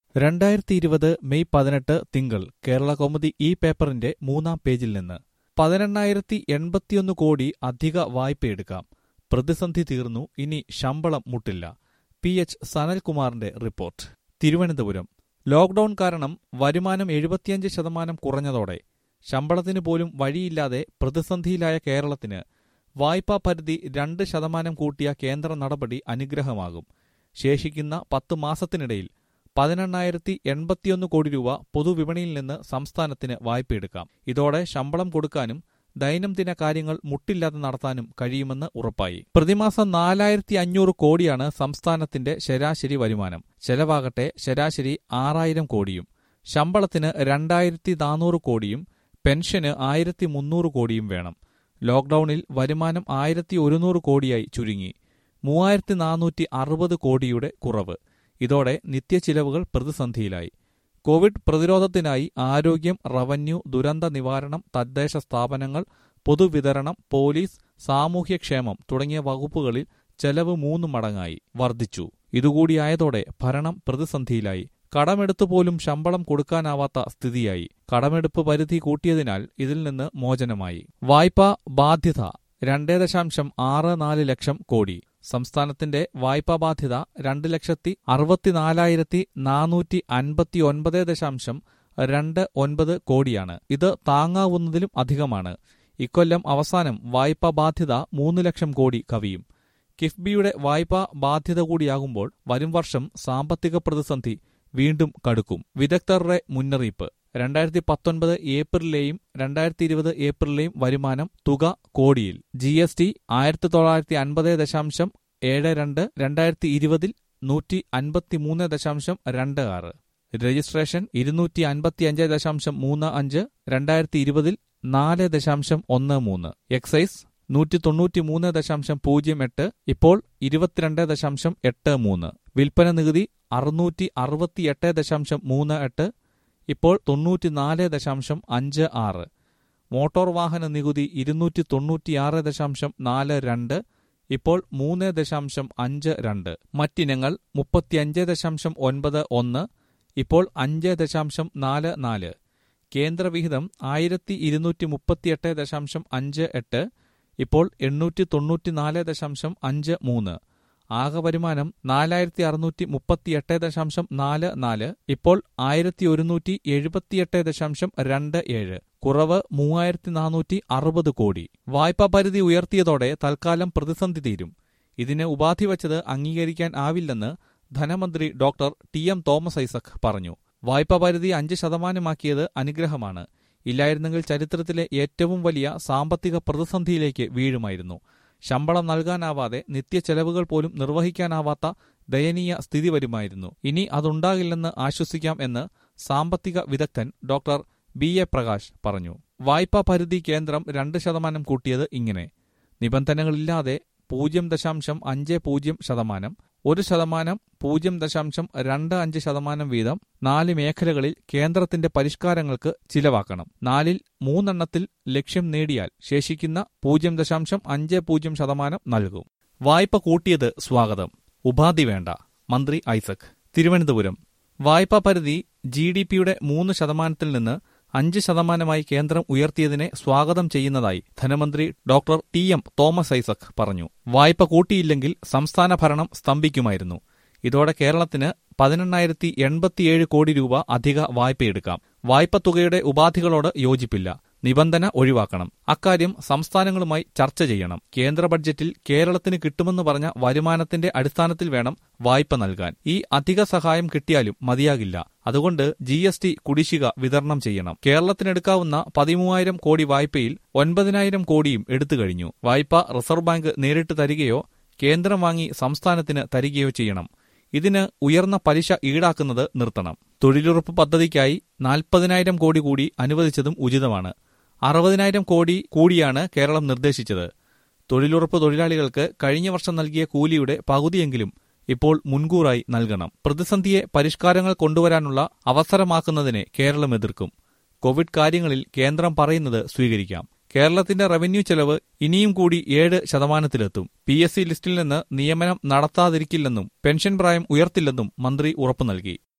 രണ്ടായിരത്തി ഇരുപത് മെയ് പതിനെട്ട് തിങ്കൾ കേരള കൗമുദി ഈ പേപ്പറിന്റെ മൂന്നാം പേജിൽ നിന്ന് പതിനെണ്ണായിരത്തി എൺപത്തിയൊന്ന് കോടി അധിക വായ്പയെടുക്കാം പ്രതിസന്ധി തീർന്നു ഇനി ശമ്പളം മുട്ടില്ല പി എച്ച് സനൽകുമാറിന്റെ റിപ്പോർട്ട് തിരുവനന്തപുരം ലോക്ഡൌൺ കാരണം വരുമാനം എഴുപത്തിയഞ്ച് ശതമാനം കുറഞ്ഞതോടെ ശമ്പളത്തിന് പോലും വഴിയില്ലാതെ പ്രതിസന്ധിയിലായ കേരളത്തിന് വായ്പാ പരിധി രണ്ട് ശതമാനം കൂട്ടിയ കേന്ദ്ര നടപടി അനുഗ്രഹമാകും ശേഷിക്കുന്ന പത്ത് മാസത്തിനിടയിൽ പതിനെണ്ണായിരത്തി എൺപത്തിയൊന്ന് കോടി രൂപ പൊതുവിപണിയിൽ നിന്ന് സംസ്ഥാനത്തിന് വായ്പയെടുക്കാം ഇതോടെ ശമ്പളം കൊടുക്കാനും ദൈനംദിന കാര്യങ്ങൾ മുട്ടില്ലാതെ നടത്താനും കഴിയുമെന്ന് ഉറപ്പായി പ്രതിമാസം നാലായിരത്തി അഞ്ഞൂറ് കോടിയാണ് സംസ്ഥാനത്തിന്റെ ശരാശരി വരുമാനം ചെലവാകട്ടെ ശരാശരി ആറായിരം കോടിയും ശമ്പളത്തിന് രണ്ടായിരത്തി നാനൂറ് കോടിയും പെൻഷന് ആയിരത്തി മുന്നൂറ് കോടിയും വേണം ലോക്ഡൌണിൽ വരുമാനം ആയിരത്തി ഒരുന്നൂറ് കോടിയായി ചുരുങ്ങി മൂവായിരത്തി നാനൂറ്റി അറുപത് കോടിയുടെ കുറവ് ഇതോടെ നിത്യച്ചിലവുകൾ പ്രതിസന്ധിയിലായി കോവിഡ് പ്രതിരോധത്തിനായി ആരോഗ്യം റവന്യൂ ദുരന്ത നിവാരണം തദ്ദേശ സ്ഥാപനങ്ങൾ പൊതുവിതരണം പോലീസ് സാമൂഹ്യക്ഷേമം തുടങ്ങിയ വകുപ്പുകളിൽ ചെലവ് മൂന്ന് മടങ്ങായി വർദ്ധിച്ചു ഇതുകൂടിയായതോടെ ഭരണം പ്രതിസന്ധിയിലായി കടമെടുത്തു പോലും ശമ്പളം കൊടുക്കാനാവാത്ത സ്ഥിതിയായി കടമെടുപ്പ് പരിധി കൂട്ടിയതിനാൽ ഇതിൽ നിന്ന് മോചനമായി വായ്പാ ബാധ്യത രണ്ടേ ദശാംശം ആറ് നാല് ലക്ഷം കോടി സംസ്ഥാനത്തിന്റെ വായ്പാ ബാധ്യത രണ്ട് ലക്ഷത്തി അറുപത്തിനാലായിരത്തി നാനൂറ്റി അൻപത്തി ഒൻപത് ദശാംശം രണ്ട് ഒൻപത് കോടിയാണ് ഇത് താങ്ങാവുന്നതിലും അധികമാണ് ഇക്കൊല്ലം അവസാനം വായ്പാ ബാധ്യത മൂന്ന് ലക്ഷം കോടി കവിയും കിഫ്ബിയുടെ വായ്പാ ബാധ്യത കൂടിയാകുമ്പോൾ വരും വർഷം സാമ്പത്തിക പ്രതിസന്ധി വീണ്ടും കടുക്കും വിദഗ്ധരുടെ മുന്നറിയിപ്പ് രണ്ടായിരത്തി പത്തൊൻപത് ഏപ്രിലിലെയും രണ്ടായിരത്തി ഇരുപത് ഏപ്രിലിലെയും വരുമാനം തുക കോടിയിൽ ജി എസ് ടി ആയിരത്തി തൊള്ളായിരത്തി അൻപത് ദശാംശം ഏഴ് രണ്ട് രണ്ടായിരത്തി ഇരുപതിൽ നൂറ്റി അൻപത്തി മൂന്ന് ദശാംശം രണ്ട് ആറ് രജിസ്ട്രേഷൻ ഇരുന്നൂറ്റി അൻപത്തി അഞ്ച് ദശാംശം മൂന്ന് അഞ്ച് രണ്ടായിരത്തി ഇരുപതിൽ നാല് ദശാംശം ഒന്ന് മൂന്ന് എക്സൈസ് നൂറ്റി തൊണ്ണൂറ്റി മൂന്ന് ദശാംശം പൂജ്യം എട്ട് ഇപ്പോൾ ഇരുപത്തിരണ്ട് ദശാംശം എട്ട് മൂന്ന് വിൽപ്പന നികുതി അറുന്നൂറ്റി അറുപത്തി എട്ട് ദശാംശം മൂന്ന് എട്ട് ഇപ്പോൾ തൊണ്ണൂറ്റിനാല് ദശാംശം അഞ്ച് ആറ് മോട്ടോർ വാഹന നികുതി ഇരുന്നൂറ്റി തൊണ്ണൂറ്റിയാറ് ദശാംശം നാല് രണ്ട് ഇപ്പോൾ മൂന്ന് ദശാംശം അഞ്ച് രണ്ട് മറ്റിനങ്ങൾ മുപ്പത്തിയഞ്ച് ദശാംശം ഒൻപത് ഒന്ന് ഇപ്പോൾ അഞ്ച് ദശാംശം നാല് നാല് കേന്ദ്രവിഹിതം ആയിരത്തി ഇരുന്നൂറ്റി മുപ്പത്തിയെട്ട് ദശാംശം അഞ്ച് എട്ട് ഇപ്പോൾ എണ്ണൂറ്റി തൊണ്ണൂറ്റിനാല് ദശാംശം അഞ്ച് മൂന്ന് ആകെ വരുമാനം നാലായിരത്തി അറുന്നൂറ്റി മുപ്പത്തിയെട്ട് ദശാംശം നാല് നാല് ഇപ്പോൾ ആയിരത്തി ഒരുന്നൂറ്റി എഴുപത്തിയെട്ട് ദശാംശം രണ്ട് ഏഴ് കുറവ് മൂവായിരത്തി നാനൂറ്റി അറുപത് കോടി വായ്പാ പരിധി ഉയർത്തിയതോടെ തൽക്കാലം പ്രതിസന്ധി തീരും ഇതിന് ഉപാധി വച്ചത് അംഗീകരിക്കാൻ ആവില്ലെന്ന് ധനമന്ത്രി doctor T M Thomas Isaac പറഞ്ഞു വായ്പാ പരിധി അഞ്ച് ശതമാനമാക്കിയത് അനുഗ്രഹമാണ് ഇല്ലായിരുന്നെങ്കിൽ ചരിത്രത്തിലെ ഏറ്റവും വലിയ സാമ്പത്തിക പ്രതിസന്ധിയിലേക്ക് വീഴുമായിരുന്നു ശമ്പളം നൽകാനാവാതെ നിത്യച്ചെലവുകൾ പോലും നിർവഹിക്കാനാവാത്ത ദയനീയ സ്ഥിതി വരുമായിരുന്നു ഇനി അതുണ്ടാകില്ലെന്ന് ആശ്വസിക്കാം എന്ന് സാമ്പത്തിക വിദഗ്ധൻ ഡോക്ടർ ബി എ പ്രകാശ് പറഞ്ഞു വായ്പാ പരിധി കേന്ദ്രം രണ്ട് ശതമാനം കൂട്ടിയത് ഇങ്ങനെ നിബന്ധനകളില്ലാതെ പൂജ്യം ദശാംശം അഞ്ച് പൂജ്യം ശതമാനം ഒരു ശതമാനം പൂജ്യം ദശാംശം രണ്ട് അഞ്ച് ശതമാനം വീതം നാല് മേഖലകളിൽ കേന്ദ്രത്തിന്റെ പരിഷ്കാരങ്ങൾക്ക് ചിലവാക്കണം നാലിൽ മൂന്നെണ്ണത്തിൽ ലക്ഷ്യം നേടിയാൽ ശേഷിക്കുന്ന പൂജ്യം ദശാംശം അഞ്ച് പൂജ്യം ശതമാനം നൽകും വായ്പ കൂട്ടിയത് സ്വാഗതം ഉപാധി വേണ്ട മന്ത്രി ഐസക് തിരുവനന്തപുരം വായ്പാ പരിധി ജി ഡി പിയുടെ മൂന്ന് ശതമാനത്തിൽ നിന്ന് അഞ്ച് ശതമാനമായി കേന്ദ്രം ഉയർത്തിയതിനെ സ്വാഗതം ചെയ്യുന്നതായി ധനമന്ത്രി doctor T M Thomas Isaac പറഞ്ഞു വായ്പ കൂട്ടിയില്ലെങ്കിൽ സംസ്ഥാന ഭരണം സ്തംഭിക്കുമായിരുന്നു ഇതോടെ കേരളത്തിന് പതിനെണ്ണായിരത്തി എൺപത്തിയേഴ് കോടി രൂപ അധിക വായ്പയെടുക്കാം വായ്പ തുകയുടെ ഉപാധികളോട് യോജിപ്പില്ല നിബന്ധന ഒഴിവാക്കണം അക്കാര്യം സംസ്ഥാനങ്ങളുമായി ചർച്ച ചെയ്യണം കേന്ദ്ര ബഡ്ജറ്റിൽ കേരളത്തിന് കിട്ടുമെന്ന് പറഞ്ഞ വരുമാനത്തിന്റെ അടിസ്ഥാനത്തിൽ വേണം വായ്പ നൽകാൻ ഈ അധിക സഹായം കിട്ടിയാലും മതിയാകില്ല അതുകൊണ്ട് ജി എസ് ടി കുടിശ്ശിക വിതരണം ചെയ്യണം കേരളത്തിനെടുക്കാവുന്ന പതിമൂവായിരം കോടി വായ്പയിൽ ഒൻപതിനായിരം കോടിയും എടുത്തു കഴിഞ്ഞു വായ്പ റിസർവ് ബാങ്ക് നേരിട്ട് തരികയോ കേന്ദ്രം വാങ്ങി സംസ്ഥാനത്തിന് തരികയോ ചെയ്യണം ഇതിന് ഉയർന്ന പലിശ ഈടാക്കുന്നത് നിർത്തണം തൊഴിലുറപ്പ് പദ്ധതിക്കായി നാൽപ്പതിനായിരം കോടി കൂടി അനുവദിച്ചതും ഉചിതമാണ് അറുപതിനായിരം കോടി കൂടിയാണ് കേരളം നിർദ്ദേശിച്ചത് തൊഴിലുറപ്പ് തൊഴിലാളികൾക്ക് കഴിഞ്ഞ വർഷം നൽകിയ കൂലിയുടെ പകുതിയെങ്കിലും ഇപ്പോൾ മുൻകൂറായി നൽകണം പ്രതിസന്ധിയെ പരിഷ്കാരങ്ങൾ കൊണ്ടുവരാനുള്ള അവസരമാക്കുന്നതിനെ കേരളം എതിർക്കും കോവിഡ് കാര്യങ്ങളിൽ കേന്ദ്രം പറയുന്നത് സ്വീകരിക്കാം കേരളത്തിന്റെ റവന്യൂ ചെലവ് ഇനിയും കൂടി ഏഴ് ശതമാനത്തിലെത്തും പി എസ് സി ലിസ്റ്റിൽ നിന്ന് നിയമനം നടത്താതിരിക്കില്ലെന്നും പെൻഷൻ പ്രായം ഉയർത്തില്ലെന്നും മന്ത്രി ഉറപ്പു നൽകി